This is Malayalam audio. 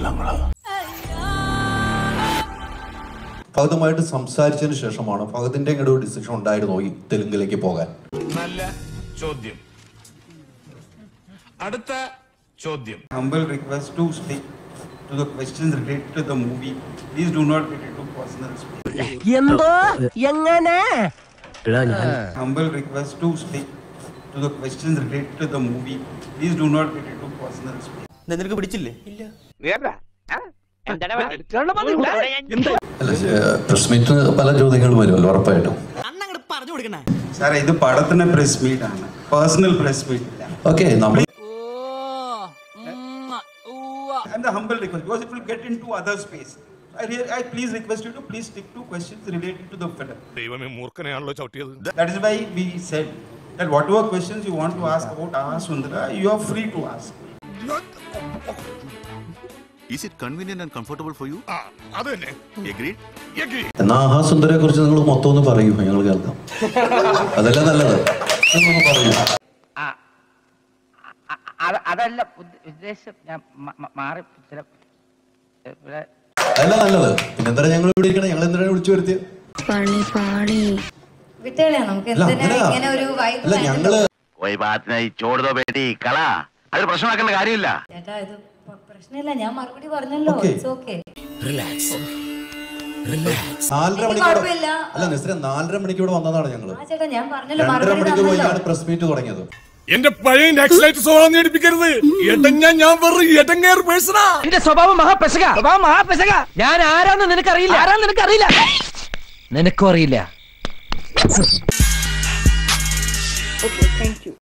ഞങ്ങള് ഫഹദുമായിട്ട് സംസാരിച്ചതിന് ശേഷമാണ് ഫഹദിന്റെ ഇങ്ങോട്ട് ഒരു ഡിസിഷൻ ഉണ്ടായിരുന്നോ ഈ തെലുങ്കിലേക്ക് പോകാൻ നല്ല ചോദ്യം അടുത്ത ചോദ്യം humble request to stick to the questions related to the movie. Please do not get into personal space. എന്തോ എങ്ങനെ Humble request to stick to the questions related to the movie. Please do not get into personal space. നിനക്ക് പിടിച്ചില്ലേ അല്ല പ്രസ് മീറ്റ് പല ചോദ്യങ്ങളും വരുമല്ലോ ഉറപ്പായിട്ടും സാറേ ഇത് പടത്തിന് പ്രസ് മീറ്റ് ആണ് പേഴ്സണൽ പ്രസ് മീറ്റ് ഇല്ല ഓക്കെ നമ്മൾ And the humble request because it will get into other space. I, re- I please request you to please stick to questions related to the film. ദൈവമേ മൂർഖനെയാണല്ലോ ചവിട്ടിയത് That is why we said that whatever questions you want to ask about Ah Sundara, you are free to ask. Is it convenient and comfortable for you? അത് തന്നെ Agreed? Agree. എന്നാ ആഹാ സുന്ദരെ കുറിച്ച് നിങ്ങൾ മൊത്തം ഒന്ന് പറയൂ ഞങ്ങൾ കേൾക്കാം അതല്ല നല്ലത് നിങ്ങളൊന്ന് പറയൂ അതല്ല ഉദ്ദ- ഉദ്ദേശം ഞാൻ മ- മ- മാറി ചില ഇവിടെ അതല്ല നല്ലത് പിന്നെന്താ ഞങ്ങൾ ഇവിടെ ഇരിക്കണം ഞങ്ങൾ എന്തിനാണ് വിളിച്ചു വരുത്തിയത് പണി പാളി വിട്ടേളെ നമുക്ക് അല്ല എന്തിനാ അങ്ങനെ ഇങ്ങനെ ഒരു വൈബ് അല്ല ഞങ്ങള് कोई बात नहीं छोड़ दो बेटी कला അത് പ്രശ്നമാക്കേണ്ട കാര്യമില്ല ചേട്ടാ ഇത് പ- പ്രശ്നമില്ല ഞാൻ മറുപടി പറഞ്ഞല്ലോ Okay. ഇറ്റ്സ് ഓക്കെ നാലര എനിക്ക് മണിക്കൂർ കുഴപ്പമില്ല. അല്ല നിസ്ര നാലര മണിക്കൂടെ വന്നതാണ് ഞങ്ങള് ആ ചേട്ടാ ഞാൻ പറഞ്ഞല്ലോ രണ്ടര മറുപടി മണിക്ക് തന്നല്ലോ പോയാണ് പ്രസ് മീറ്റ് തുടങ്ങിയത് എന്റെ പഴയ നെക്സ്റ്റ് സ്വഭാവം നേടിപ്പിക്കരുത് എട്ടഞ്ഞ ഞാൻ വെറും എട്ടങ്ങേർ പേഴ്സണാ എന്റെ സ്വഭാവം മഹാപെസക സ്വഭാവം മഹാപെസക ഞാൻ ആരാന്ന് നിനക്കറിയില്ല ആരാന്ന് നിനക്കറിയില്ല നിനക്കും അറിയില്ല